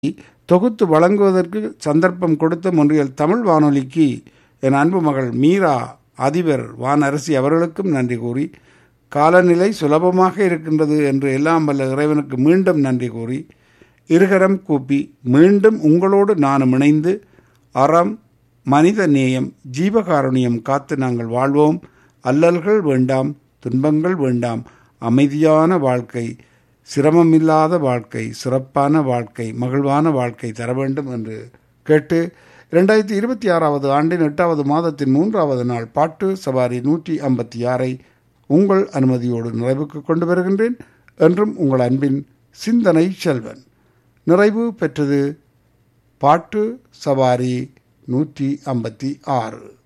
தொகுத்து வழங்குவதற்கு சந்தர்ப்பம் கொடுத்த மொன்றியல் தமிழ் வானொலிக்கு என் அன்பு மகள் மீரா அதிபர் வானரசி அவர்களுக்கும் நன்றி கூறி காலநிலை சுலபமாக இருக்கின்றது என்று எல்லாம் வல்ல இறைவனுக்கு மீண்டும் நன்றி கூறி இருகரம் கூப்பி மீண்டும் உங்களோடு நானும் இணைந்து அறம் மனித நேயம் ஜீவகாருண்யம் காத்து நாங்கள் வாழ்வோம் அல்லல்கள் வேண்டாம் துன்பங்கள் வேண்டாம் அமைதியான வாழ்க்கை சிரமமில்லாத வாழ்க்கை சிறப்பான வாழ்க்கை மகிழ்வான வாழ்க்கை தர வேண்டும் என்று கேட்டு இரண்டாயிரத்தி இருபத்தி ஆறாவது ஆண்டின் எட்டாவது மாதத்தின் மூன்றாவது நாள் பாட்டு சவாரி நூற்றி ஐம்பத்தி ஆறை உங்கள் அனுமதியோடு நிறைவுக்கு கொண்டு வருகின்றேன் என்றும் உங்கள் அன்பின் சிந்தனை செல்வன் நிறைவு பெற்றது பாட்டு சவாரி நூற்றி ஐம்பத்தி ஆறு